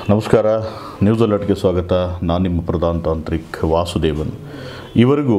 ನಮಸ್ಕಾರ ನ್ಯೂಸ್ ಅಲರ್ಟ್ಗೆ ಸ್ವಾಗತ ನಾನು ನಿಮ್ಮ ಪ್ರಧಾನ ತಾಂತ್ರಿಕ್ ವಾಸುದೇವನ್ ಇವರೆಗೂ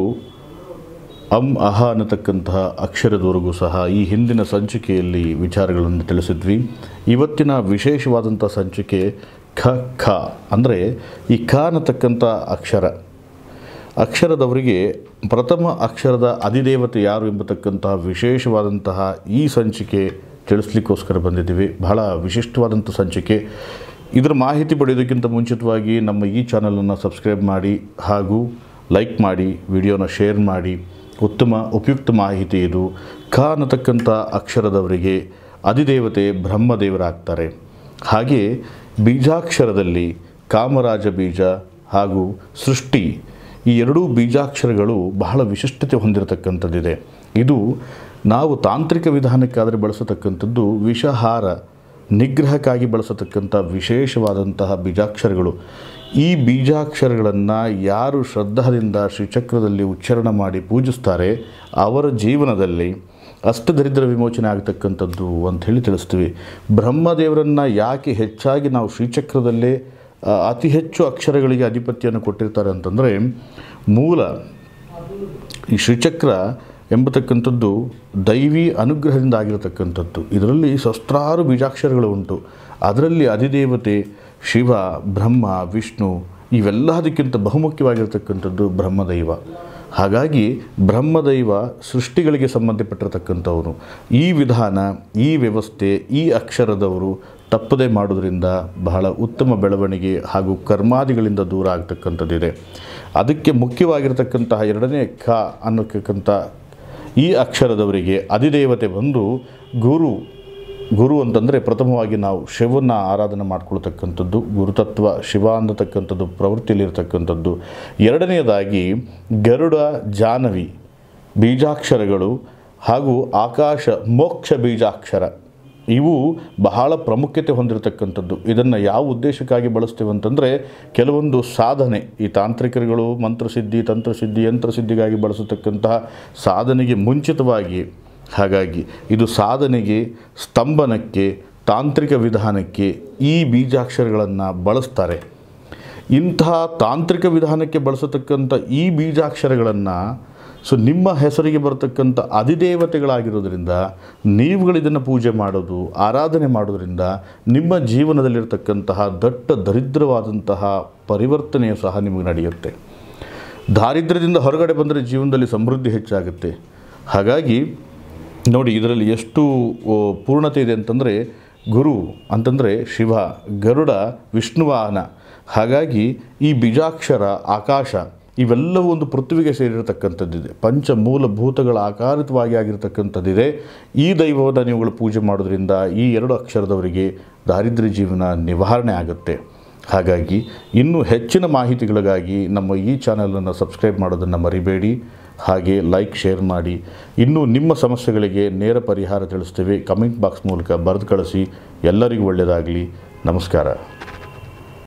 ಅಂ ಅಹ ಅನ್ನತಕ್ಕಂತಹ ಅಕ್ಷರದವರೆಗೂ ಸಹ ಈ ಹಿಂದಿನ ಸಂಚಿಕೆಯಲ್ಲಿ ವಿಚಾರಗಳನ್ನು ತಿಳಿಸಿದ್ವಿ ಇವತ್ತಿನ ವಿಶೇಷವಾದಂಥ ಸಂಚಿಕೆ ಖ ಖ ಅಂದರೆ ಈ ಖ ಅನ್ನತಕ್ಕಂಥ ಅಕ್ಷರ ಅಕ್ಷರದವರಿಗೆ ಪ್ರಥಮ ಅಕ್ಷರದ ಅಧಿದೇವತೆ ಯಾರು ಎಂಬತಕ್ಕಂತಹ ವಿಶೇಷವಾದಂತಹ ಈ ಸಂಚಿಕೆ ತಿಳಿಸ್ಲಿಕ್ಕೋಸ್ಕರ ಬಂದಿದ್ದೀವಿ ಬಹಳ ವಿಶಿಷ್ಟವಾದಂಥ ಸಂಚಿಕೆ ಇದರ ಮಾಹಿತಿ ಪಡೆಯೋದಕ್ಕಿಂತ ಮುಂಚಿತವಾಗಿ ನಮ್ಮ ಈ ಚಾನಲನ್ನು ಸಬ್ಸ್ಕ್ರೈಬ್ ಮಾಡಿ ಹಾಗೂ ಲೈಕ್ ಮಾಡಿ ವಿಡಿಯೋನ ಶೇರ್ ಮಾಡಿ ಉತ್ತಮ ಉಪಯುಕ್ತ ಮಾಹಿತಿ ಇದು ಖ ಅನ್ನತಕ್ಕಂಥ ಅಕ್ಷರದವರಿಗೆ ಅಧಿದೇವತೆ ಬ್ರಹ್ಮದೇವರಾಗ್ತಾರೆ ಹಾಗೆ ಬೀಜಾಕ್ಷರದಲ್ಲಿ ಕಾಮರಾಜ ಬೀಜ ಹಾಗೂ ಸೃಷ್ಟಿ ಈ ಎರಡೂ ಬೀಜಾಕ್ಷರಗಳು ಬಹಳ ವಿಶಿಷ್ಟತೆ ಹೊಂದಿರತಕ್ಕಂಥದ್ದಿದೆ ಇದು ನಾವು ತಾಂತ್ರಿಕ ವಿಧಾನಕ್ಕಾದರೆ ಬಳಸತಕ್ಕಂಥದ್ದು ವಿಷಹಾರ ನಿಗ್ರಹಕ್ಕಾಗಿ ಬಳಸತಕ್ಕಂಥ ವಿಶೇಷವಾದಂತಹ ಬೀಜಾಕ್ಷರಗಳು ಈ ಬೀಜಾಕ್ಷರಗಳನ್ನು ಯಾರು ಶ್ರದ್ಧಾದಿಂದ ಶ್ರೀಚಕ್ರದಲ್ಲಿ ಉಚ್ಚಾರಣೆ ಮಾಡಿ ಪೂಜಿಸ್ತಾರೆ ಅವರ ಜೀವನದಲ್ಲಿ ಅಷ್ಟದರಿದ್ರ ವಿಮೋಚನೆ ಆಗತಕ್ಕಂಥದ್ದು ಅಂತ ಹೇಳಿ ತಿಳಿಸ್ತೀವಿ ಬ್ರಹ್ಮದೇವರನ್ನು ಯಾಕೆ ಹೆಚ್ಚಾಗಿ ನಾವು ಶ್ರೀಚಕ್ರದಲ್ಲೇ ಆ, ಅತಿ ಹೆಚ್ಚು ಅಕ್ಷರಗಳಿಗೆ ಅಧಿಪತ್ಯವನ್ನು ಕೊಟ್ಟಿರ್ತಾರೆ ಅಂತಂದರೆ ಮೂಲ ಈ ಶ್ರೀಚಕ್ರ ಎಂಬತಕ್ಕಂಥದ್ದು ದೈವಿ ಅನುಗ್ರಹದಿಂದ ಆಗಿರತಕ್ಕಂಥದ್ದು ಇದರಲ್ಲಿ ಸಹಸ್ರಾರು ಬೀಜಾಕ್ಷರಗಳು ಉಂಟು ಅದರಲ್ಲಿ ಅಧಿದೇವತೆ ಶಿವ ಬ್ರಹ್ಮ ವಿಷ್ಣು ಇವೆಲ್ಲದಕ್ಕಿಂತ ಬಹುಮುಖ್ಯವಾಗಿರ್ತಕ್ಕಂಥದ್ದು ಬ್ರಹ್ಮದೈವ ಹಾಗಾಗಿ ಬ್ರಹ್ಮದೈವ ಸೃಷ್ಟಿಗಳಿಗೆ ಸಂಬಂಧಪಟ್ಟಿರತಕ್ಕಂಥವನು ಈ ವಿಧಾನ ಈ ವ್ಯವಸ್ಥೆ ಈ ಅಕ್ಷರದವರು ತಪ್ಪದೆ ಮಾಡೋದ್ರಿಂದ ಬಹಳ ಉತ್ತಮ ಬೆಳವಣಿಗೆ ಹಾಗೂ ಕರ್ಮಾದಿಗಳಿಂದ ದೂರ ಆಗ್ತಕ್ಕಂಥದ್ದಿದೆ ಅದಕ್ಕೆ ಮುಖ್ಯವಾಗಿರ್ತಕ್ಕಂತಹ ಎರಡನೇ ಖ ಅನ್ನತಕ್ಕಂಥ ಈ ಅಕ್ಷರದವರಿಗೆ ಅಧಿದೇವತೆ ಬಂದು ಗುರು ಗುರು ಅಂತಂದರೆ ಪ್ರಥಮವಾಗಿ ನಾವು ಶಿವನ ಆರಾಧನೆ ಮಾಡ್ಕೊಳ್ತಕ್ಕಂಥದ್ದು ಗುರುತತ್ವ ಶಿವ ಅನ್ನತಕ್ಕಂಥದ್ದು ಪ್ರವೃತ್ತಿಯಲ್ಲಿರ್ತಕ್ಕಂಥದ್ದು ಎರಡನೆಯದಾಗಿ ಗರುಡ ಜಾನವಿ ಬೀಜಾಕ್ಷರಗಳು ಹಾಗೂ ಆಕಾಶ ಮೋಕ್ಷ ಬೀಜಾಕ್ಷರ ಇವು ಬಹಳ ಪ್ರಾಮುಖ್ಯತೆ ಹೊಂದಿರತಕ್ಕಂಥದ್ದು ಇದನ್ನು ಯಾವ ಉದ್ದೇಶಕ್ಕಾಗಿ ಬಳಸ್ತೇವೆ ಅಂತಂದರೆ ಕೆಲವೊಂದು ಸಾಧನೆ ಈ ತಾಂತ್ರಿಕರುಗಳು ಮಂತ್ರಸಿದ್ಧಿ ತಂತ್ರಸಿದ್ಧಿ ಯಂತ್ರಸಿದ್ಧಿಗಾಗಿ ಬಳಸತಕ್ಕಂತಹ ಸಾಧನೆಗೆ ಮುಂಚಿತವಾಗಿ ಹಾಗಾಗಿ ಇದು ಸಾಧನೆಗೆ ಸ್ತಂಭನಕ್ಕೆ ತಾಂತ್ರಿಕ ವಿಧಾನಕ್ಕೆ ಈ ಬೀಜಾಕ್ಷರಗಳನ್ನು ಬಳಸ್ತಾರೆ ಇಂತಹ ತಾಂತ್ರಿಕ ವಿಧಾನಕ್ಕೆ ಬಳಸತಕ್ಕಂಥ ಈ ಬೀಜಾಕ್ಷರಗಳನ್ನು ಸೊ ನಿಮ್ಮ ಹೆಸರಿಗೆ ಬರತಕ್ಕಂಥ ಅಧಿದೇವತೆಗಳಾಗಿರೋದ್ರಿಂದ ನೀವುಗಳಿದನ್ನು ಪೂಜೆ ಮಾಡೋದು ಆರಾಧನೆ ಮಾಡೋದ್ರಿಂದ ನಿಮ್ಮ ಜೀವನದಲ್ಲಿರ್ತಕ್ಕಂತಹ ದಟ್ಟ ದರಿದ್ರವಾದಂತಹ ಪರಿವರ್ತನೆಯು ಸಹ ನಿಮಗೆ ನಡೆಯುತ್ತೆ ದಾರಿದ್ರ್ಯದಿಂದ ಹೊರಗಡೆ ಬಂದರೆ ಜೀವನದಲ್ಲಿ ಸಮೃದ್ಧಿ ಹೆಚ್ಚಾಗುತ್ತೆ ಹಾಗಾಗಿ ನೋಡಿ ಇದರಲ್ಲಿ ಎಷ್ಟು ಓ, ಪೂರ್ಣತೆ ಇದೆ ಅಂತಂದರೆ ಗುರು ಅಂತಂದರೆ ಶಿವ ಗರುಡ ವಿಷ್ಣುವಾಹನ ಹಾಗಾಗಿ ಈ ಬೀಜಾಕ್ಷರ ಆಕಾಶ ಇವೆಲ್ಲವೂ ಒಂದು ಪೃಥ್ವಿಗೆ ಸೇರಿರತಕ್ಕಂಥದ್ದಿದೆ ಪಂಚ ಮೂಲಭೂತಗಳ ಆಕಾರಿತವಾಗಿ ಆಗಿರತಕ್ಕಂಥದ್ದಿದೆ ಈ ದೈವವನ್ನು ನೀವುಗಳು ಪೂಜೆ ಮಾಡೋದ್ರಿಂದ ಈ ಎರಡು ಅಕ್ಷರದವರಿಗೆ ದಾರಿದ್ರ್ಯ ಜೀವನ ನಿವಾರಣೆ ಆಗುತ್ತೆ ಹಾಗಾಗಿ ಇನ್ನೂ ಹೆಚ್ಚಿನ ಮಾಹಿತಿಗಳಿಗಾಗಿ ನಮ್ಮ ಈ ಚಾನಲನ್ನು ಸಬ್ಸ್ಕ್ರೈಬ್ ಮಾಡೋದನ್ನು ಮರಿಬೇಡಿ ಹಾಗೆ ಲೈಕ್ ಶೇರ್ ಮಾಡಿ ಇನ್ನೂ ನಿಮ್ಮ ಸಮಸ್ಯೆಗಳಿಗೆ ನೇರ ಪರಿಹಾರ ತಿಳಿಸ್ತೇವೆ ಕಮೆಂಟ್ ಬಾಕ್ಸ್ ಮೂಲಕ ಬರೆದು ಕಳಿಸಿ ಎಲ್ಲರಿಗೂ ಒಳ್ಳೆಯದಾಗಲಿ ನಮಸ್ಕಾರ